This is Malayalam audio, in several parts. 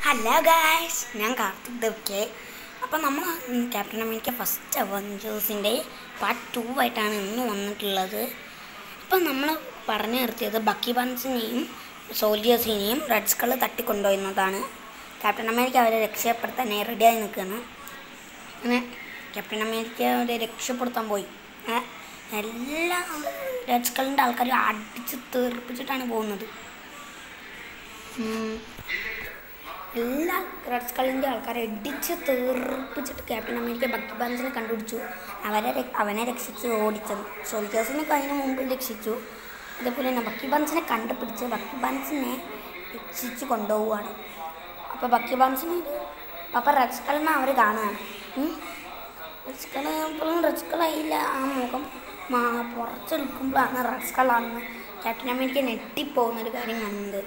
ഹലോ ഗായ്സ് ഞാൻ കാർത്തിക് ദേവ്ക്കെ അപ്പം നമ്മൾ ക്യാപ്റ്റൻ അമേരിക്ക ഫസ്റ്റ് അവഞ്ചേഴ്സിൻ്റെ പാർട്ട് ടു ആയിട്ടാണ് ഇന്ന് വന്നിട്ടുള്ളത് അപ്പം നമ്മൾ പറഞ്ഞു നിർത്തിയത് ബക്കി ബൺസിനെയും സോൾജേഴ്സിനെയും റെഡ് സ്കള് തട്ടിക്കൊണ്ടുപോയിരുന്നതാണ് ക്യാപ്റ്റൻ അമേരിക്ക അവരെ രക്ഷപ്പെടുത്താൻ റെഡിയായി നിൽക്കുകയാണ് അങ്ങനെ ക്യാപ്റ്റൻ അമേരിക്ക അവരെ രക്ഷപ്പെടുത്താൻ പോയി ഏ, എല്ലാ റെഡ് സ്കളിൻ്റെ ആൾക്കാരും അടിച്ച് തീർപ്പിച്ചിട്ടാണ് പോകുന്നത് ഉം. എല്ലാ റെഡ് സ്കളിൻ്റെ ആൾക്കാരെ ഇടിച്ച് തീർപ്പിച്ചിട്ട് ക്യാപ്റ്റൻ അമേരിക്ക ബക്കി ബാൻസിനെ കണ്ടുപിടിച്ചു അവരെ ര- അവനെ രക്ഷിച്ച് ഓടിച്ചത് സോൾജേഴ്സിനെ അതിന് മുമ്പ് രക്ഷിച്ചു അതേപോലെ തന്നെ ബക്കി ബാൻസിനെ കണ്ടുപിടിച്ച് ബക്കി ബാൻസിനെ രക്ഷിച്ച് കൊണ്ടുപോവുകയാണ് അപ്പോൾ ബക്കി ബാൻസിന് ഒരു അപ്പോൾ റെഡ് സ്കളിനെ അവർ കാണുകയാണ് ഉം. റെഡ് സ്കൾ എപ്പോഴും റെഡ് സ്കളായില്ല ആ മുഖം മാ പുറത്തെടുക്കുമ്പോഴാണ് റെഡ് സ്കളാണെന്ന് ക്യാപ്റ്റൻ അമേരിക്ക നെട്ടിപ്പോകുന്ന ഒരു കാര്യം കാണുന്നത്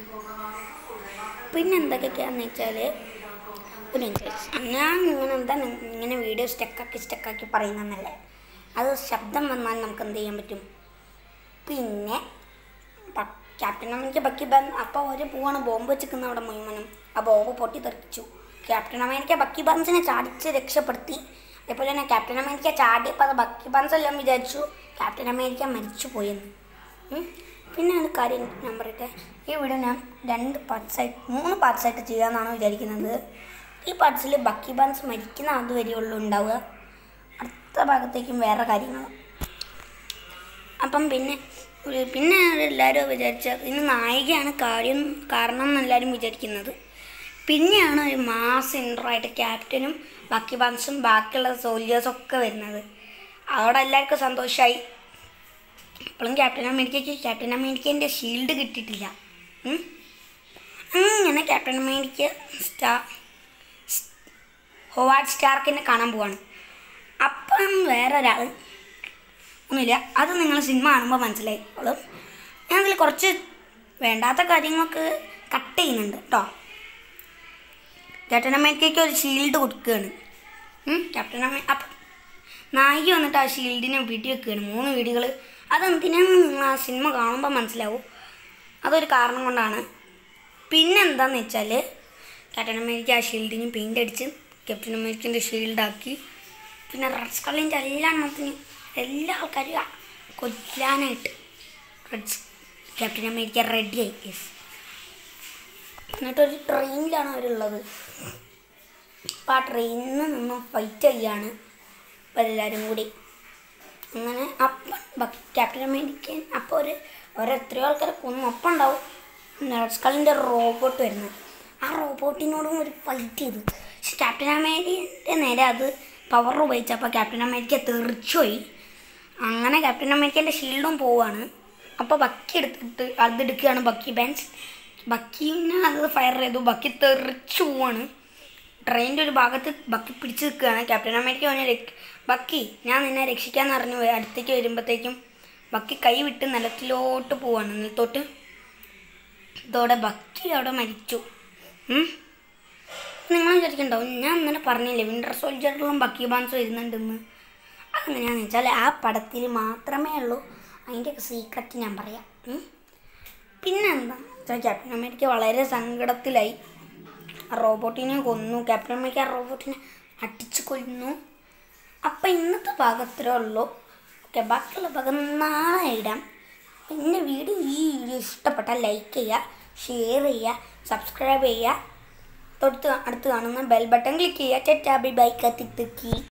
പിന്നെ എന്തൊക്കെയാന്ന് വെച്ചാൽ ഒരു മിനിറ്റ്. ഞാൻ ഇങ്ങനെ എന്താ നി- ഇങ്ങനെ വീഡിയോ സ്റ്റക്കാക്കി സ്റ്റക്കാക്കി പറയുന്നതല്ലേ അത് ശബ്ദം വന്നാൽ നമുക്ക് എന്ത് ചെയ്യാൻ പറ്റും പിന്നെ പ- ക്യാപ്റ്റൻ അമേരിക്ക ബക്കി ബാൻ അപ്പോൾ ഒരു പോവാണ് ബോംബ് വെച്ചിരിക്കുന്ന അവിടെ മുഴുവനും ആ ബോംബ് പൊട്ടി തെറിച്ചു ക്യാപ്റ്റൻ അമേരിക്ക ബക്കി ബാൻസിനെ ചാടിച്ച് രക്ഷപ്പെടുത്തി അതേപോലെ തന്നെ ക്യാപ്റ്റൻ അമേരിക്ക ചാടിയപ്പോൾ അത് ബക്കി ബാൻസ് എല്ലാം വിചാരിച്ചു ക്യാപ്റ്റൻ അമേരിക്ക മരിച്ചു പോയെന്ന് ഉം. പിന്നെ ഒരു കാര്യം ഞാൻ പറയട്ടെ ഈ വീഡിയോ ഞാൻ രണ്ട് പാർട്സായിട്ട് മൂന്ന് പാർട്സായിട്ട് ചെയ്യാമെന്നാണ് വിചാരിക്കുന്നത് ഈ പാർട്സിൽ ബക്കി ബാൻസ് മരിക്കുന്ന അതുവരെയുള്ളൂ ഉണ്ടാവുക അടുത്ത ഭാഗത്തേക്കും വേറെ കാര്യങ്ങൾ അപ്പം പിന്നെ ഒരു പിന്നെ എല്ലാവരും വിചാരിച്ച ഇതിന് നായികയാണ് കാര്യം കാരണം എന്നെല്ലാവരും വിചാരിക്കുന്നത് പിന്നെയാണ് ഒരു മാസ് ഇൻട്രോ ആയിട്ട് ക്യാപ്റ്റനും ബാക്കി ബാൻസും ബാക്കിയുള്ള സോൾജേഴ്സും ഒക്കെ വരുന്നത് അവിടെ എല്ലാവർക്കും സന്തോഷമായി ഇപ്പോഴും ക്യാപ്റ്റൻ അമേരിക്കയ്ക്ക് ക്യാപ്റ്റൻ അമേരിക്കേൻ്റെ ഷീൽഡ് കിട്ടിയിട്ടില്ല ഉം. അങ്ങനെ ക്യാപ്റ്റൻ അമേരിക്ക സ്റ്റാർ ഹോവാർഡ് സ്റ്റാർക്കിനെ കാണാൻ പോവാണ് അപ്പം വേറെ ഒരാൾ ഒന്നുമില്ല അത് നിങ്ങൾ സിനിമ കാണുമ്പോൾ മനസ്സിലായിക്കോളും ഞാൻ അതിൽ കുറച്ച് വേണ്ടാത്ത കാര്യങ്ങളൊക്കെ കട്ട് ചെയ്യുന്നുണ്ട് കേട്ടോ ക്യാപ്റ്റൻ അമേരിക്കയ്ക്ക് ഒരു ഷീൽഡ് കൊടുക്കുകയാണ് ഉം, ക്യാപ്റ്റൻ അമേ അപ്പം നായിക വന്നിട്ട് ആ ഷീൽഡിനെ വെടി വെക്കുകയാണ് മൂന്ന് വീടുകൾ അതെന്തിനാന്ന് നിങ്ങൾ ആ സിനിമ കാണുമ്പോൾ മനസ്സിലാവും അതൊരു കാരണം കൊണ്ടാണ് പിന്നെന്താന്ന് വെച്ചാൽ ക്യാപ്റ്റൻ അമേരിക്ക ആ ഷീൽഡിന് പെയിൻ്റ് അടിച്ച് ക്യാപ്റ്റൻ അമേരിക്കൻ്റെ ഷീൽഡാക്കി പിന്നെ റെഡ് സ്കളറിൻ്റെ എല്ലാ എണ്ണത്തിനും എല്ലാ ആൾക്കാരും ആ കൊല്ലാനായിട്ട് റെഡ് ക്യാപ്റ്റൻ അമേരിക്ക റെഡിയായി യെസ് എന്നിട്ടൊരു ട്രെയിനിലാണ് അവരുള്ളത് അപ്പോൾ ആ ട്രെയിനിൽ നിന്നും ഫൈറ്റ് ചെയ്യാണ് എല്ലാവരും കൂടി അങ്ങനെ അപ്പം ക്യാപ്റ്റൻ അമേരിക്കൻ അപ്പോൾ ഒരു ഓരെത്രയോ ആൾക്കാരെ കൊന്നു ഒപ്പം ഉണ്ടാവും നഴ്സ്കളിൻ്റെ റോബോട്ട് വരുന്നത് ആ റോബോട്ടിനോടും ഒരു ഫൈറ്റ് ചെയ്തു പക്ഷെ ക്യാപ്റ്റൻ അമേരിക്കൻ്റെ നേരെ അത് പവർ ഉപയോഗിച്ചപ്പോൾ ക്യാപ്റ്റൻ അമേരിക്ക തെറിച്ചുപോയി അങ്ങനെ ക്യാപ്റ്റൻ അമേരിക്കൻ്റെ ഷീൽഡും പോവാണ് അപ്പോൾ ബക്കി എടുത്തിട്ട് അത് എടുക്കുകയാണ് ബക്കി ബാൻസ് ബക്കീനെ അത് ഫയർ ചെയ്തു ബക്കി തെറിച്ചു പോവാണ് ട്രെയിനിൻ്റെ ഒരു ഭാഗത്ത് ബക്കി പിടിച്ച് നിൽക്കുകയാണ് ക്യാപ്റ്റൻ അമേരിക്ക അവനെ രക്ഷ ബക്കി ഞാൻ നിന്നെ രക്ഷിക്കാന്ന് പറഞ്ഞു പോയി. അടുത്തേക്ക് വരുമ്പോഴത്തേക്കും ബക്കി കൈ വിട്ട് നിലത്തിലോട്ട് പോവാണ് നിലത്തോട്ട് ഇതോടെ ബക്കി അവിടെ മരിച്ചു ഉം. നിങ്ങൾ വിചാരിക്കണ്ടാവും ഞാൻ ഇന്നലെ പറഞ്ഞില്ലേ വിൻ്റർ സോൾജറിലും ബക്കി ബാൻസ് വരുന്നുണ്ടെന്ന് അതെങ്ങനെയാണെന്ന് വെച്ചാൽ ആ പടത്തിൽ മാത്രമേ ഉള്ളൂ അതിൻ്റെയൊക്കെ സീക്രട്ട് ഞാൻ പറയാം ഉം. പിന്നെന്താ വെച്ചാൽ ക്യാപ്റ്റൻ അമേരിക്ക വളരെ സങ്കടത്തിലായി ആ റോബോട്ടിനെ കൊന്നു ക്യാപ്റ്റൻ അമേരിക്ക ആ റോബോട്ടിനെ അടിച്ചു കൊല്ലുന്നു അപ്പം ഇന്നത്തെ ഭാഗത്രേ ഉള്ളൂ ഓക്കെ ബാക്കിയുള്ള ഭാഗം നാളെ ഇടാം പിന്നെ വീഡിയോ ഈ വീഡിയോ ഇഷ്ടപ്പെട്ടാൽ ലൈക്ക് ചെയ്യുക ഷെയർ ചെയ്യുക സബ്സ്ക്രൈബ് ചെയ്യുക തൊട്ട് അടുത്ത് കാണുന്ന ബെൽ ബട്ടൺ ക്ലിക്ക് ചെയ്യുക ചെറ്റാബി ബൈ കത്തിത്തുക്കി